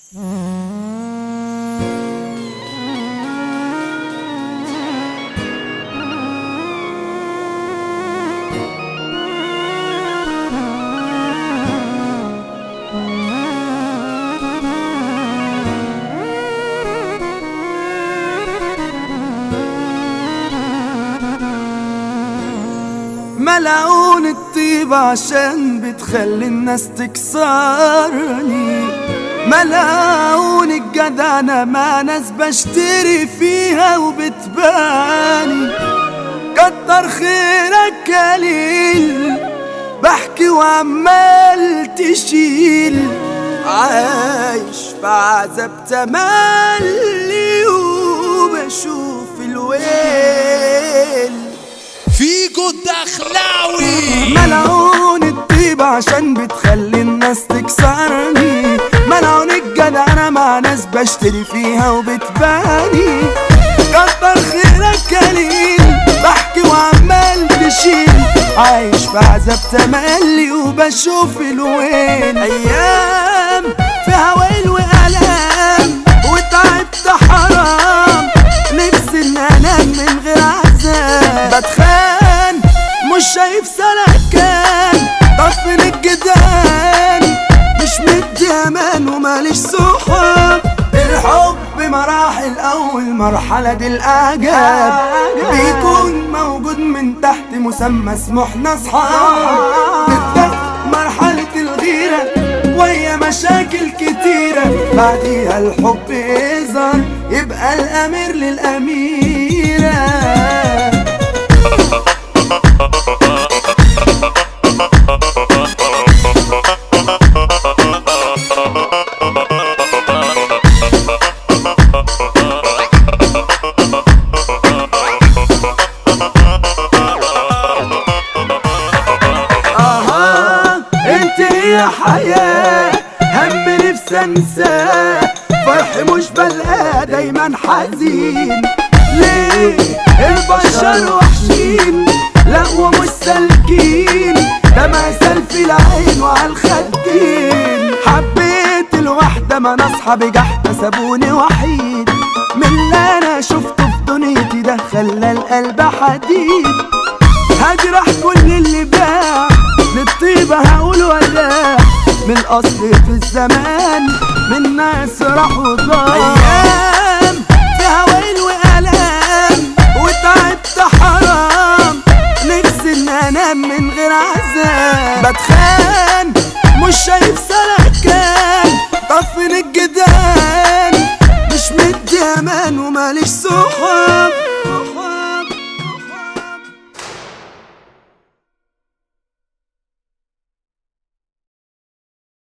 ملعون الطيبة عشان بتخلي الناس تكسرني ملعون الجدعنة مع ناس بشتري فيها وبتباني كتر خيرك قليل بحكي وعمال تشيل عايش في عذاب تملي وبشوف الويل فيجو الدخلاوي ملعون الطيبة عشان بتخلي الناس تكسرني ملعون الجدعنة مع ناس بشتري فيها وبتباني كتر خيرك قليل بحكي وعمال تشيل عايش في عذاب تملي وبشوف الويل ايام فيها ويل والام وتعبت حرام نفسي ان انام من غير عذاب بتخان مش شايف سلكان طفل الجدان مش مدي امان وماليش صحاب الحب مراحل اول مرحلة دي الاعجاب بيكون موجود من تحت مسمى اسمه احنا اصحاب تبدأ مرحلة الغيرة وهي مشاكل كتيرة بعديها الحب يظهر يبقى الامير للاميرة اها انت يا حياة هم نفسي انساه فرحي مش بلقاه دايما حزين ليه البشر وحشين لا ومش سالكين ده مثل في العين وعلى الخدين حبيت الوحدة ما انا اصحابي جحدة سابوني وحيد من اللي انا شفته في دنيتي ده خلى القلب حديد هجرح كل اللي باع للطيبة هقول وداع من الأصل في الزمان من ناس راحوا ضاع أيام فيها ويل وألام وتعبت حرام نفسي إن أنام من غير عذاب بتخان مش شايف سلكان طفن الجدان مش مدي أمان وماليش صحاب